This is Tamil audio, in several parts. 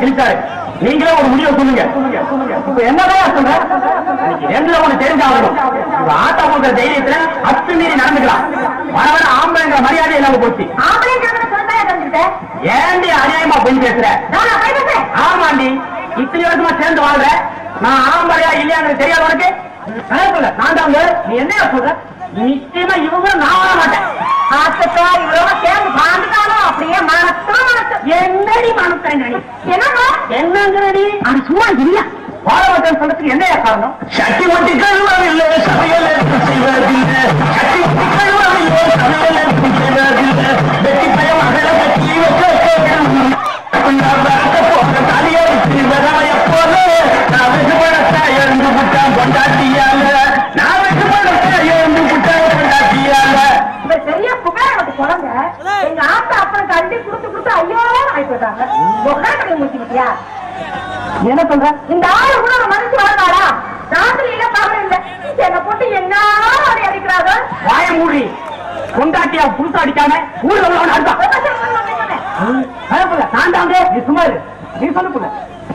சார் நீங்களே ஒரு முடிவை சொல்லுங்க இப்ப என்னதான் சொல்ற இன்னைக்கு ரெண்டுல ஒண்ணு தெரிஞ்சாகணும் உங்க ஆட்டா கொடுக்குற தைரியத்துல அத்துமீறி நடந்துக்கலாம் வர வர ஆம்பளைங்கிற மரியாதை இல்லாம போச்சு ஆம்பளைங்கிறத சொல்லிதான் தெரிஞ்சுக்கிட்டேன் ஏண்டி அநியாயமா பொய் பேசுற நான் போய் பேசுறேன் ஆமாண்டி இத்தனை வருஷமா சேர்ந்து வாழ்ற நான் ஆம்பளையா இல்லையாங்கிறது தெரியாது உனக்கு நான் சொல்ல நான் தாங்க நீ என்ன சொல்ற நிச்சயமா இவங்க நான் வாழ மாட்டேன் ஆத்தோ இவ்வளவு சேர்ந்து வாழ்ந்துட்டாலும் அப்படியே மனசும் மனசு என்னடி மனசை நடி என்னங்க என்னங்கிறடி அது சும்மா இல்ல வாழ மாட்டேன்னு சொல்றதுக்கு என்ன காரணம் சட்டி ஒட்டி கழுவவில்லை சமையல் செய்வதில்லை சட்டி ஒட்டி கழுவவில்லை சமையல் செய்வதில்லை வெட்டி பயம் அகல கட்டி இவர் பெரிய புகார் வந்து குழந்தை எங்க ஆத்தா அப்பனுக்கு அள்ளி கொடுத்து கொடுத்து ஐயோ ஆகி போயிட்டாங்க உட்காந்து முடிச்சுக்கிட்டியா என்ன சொல்ற இந்த ஆளு கூட ஒரு மனுஷன் வாழ்ந்தாரா ராத்திரி இல்ல பகல் இல்ல என்ன போட்டு என்ன அடி அடிக்கிறாங்க வாய மூடி கொண்டாட்டியா புதுசா அடிக்காம ஊர்ல உள்ளவன் அடிப்பான் பயப்பட நான் தாங்க நீ சும்மா இரு நீ சொல்லு புள்ள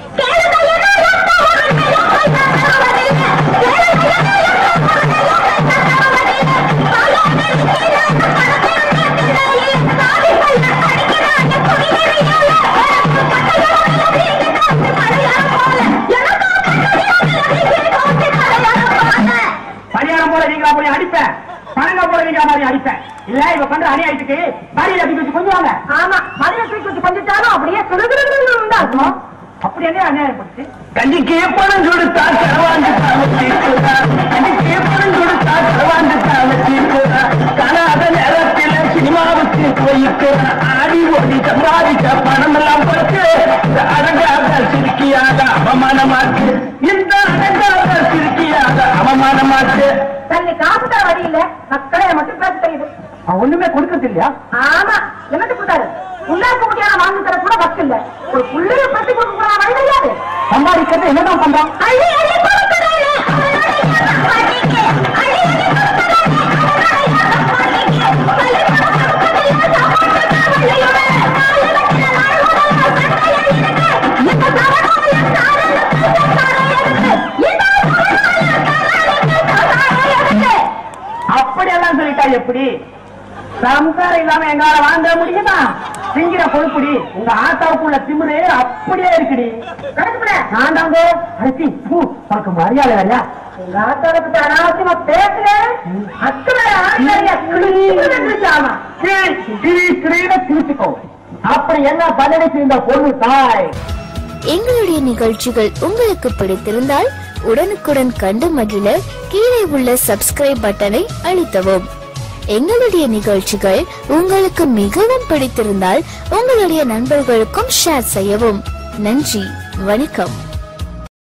பணியாரம் போல நீங்களா போய் அடிப்பேன் பணங்க போல நீங்களா மாதிரி அடிப்பேன் இல்ல இவ பண்ற அநியாயத்துக்கு பாடியில அடி வச்சு கொஞ்சம் வாங்க ஆமா மதுரை தூக்கி வச்சு கொஞ்சிட்டாலும் அப்படியே சுடுகுடுகுடுன்னு உண்டாகும் அப்படி என்ன அநியாயம் பண்ணுச்சு கஞ்சிக்கு பணம் கொடுத்தா செலவாண்டு கஞ்சிக்கு பணம் கொடுத்தா செலவாண்டு காணாத நேரத்தில் சினிமாவுக்கு போயிட்டு ஆடி ஓடி சம்பாதிக்க பணம் எல்லாம் போட்டு இந்த அடங்காத சிறுக்கியாக அவமானமாக்கு இந்த அடங்காத சிறுக்கியாக அவமானமாக்கு தன்னை காசு தர வழி இல்ல மக்களை மட்டும் பேச தெரியுது அவன் ஒண்ணுமே கொடுக்கறது இல்லையா ஆமா என்னது கொடுத்தாரு புள்ளாக்கு முடியாத வாங்கி தர கூட வக்கு இல்ல ஒரு புள்ளைய பத்தி கொடுக்க கூட வழி கிடையாது சம்பாதிக்கிறது என்னதான் பண்றான் அள்ளி அள்ளி கொடுக்கறாரு. அப்படியெல்லாம் சொல்லிட்டா எப்படி சம்சாரம் இல்லாம எங்களால வாங்க முடியுமா திங்கிற பொறுப்புடி உங்க ஆத்தாவுக்குள்ள திமிரு அப்படியே இருக்குடி கணக்குப்பட நான் தாங்க அரிசி பூ உனக்கு மரியாதை வேறையா உங்க ஆத்தாவை பத்தி அனாவசியமா பேசுறேன் அக்கறை ஆண்மையா கிழிச்சாமா திருச்சிக்கோ அப்படி என்ன பதினெட்டு இந்த பொண்ணு தாய் எங்களுடைய நிகழ்ச்சிகள் உங்களுக்கு பிடித்திருந்தால் உடனுக்குடன் கண்டு மகிழ கீழே உள்ள சப்ஸ்கிரைப் பட்டனை அழுத்தவும் எங்களுடைய நிகழ்ச்சிகள் உங்களுக்கு மிகவும் பிடித்திருந்தால் உங்களுடைய நண்பர்களுக்கும் ஷேர் செய்யவும் நன்றி வணக்கம்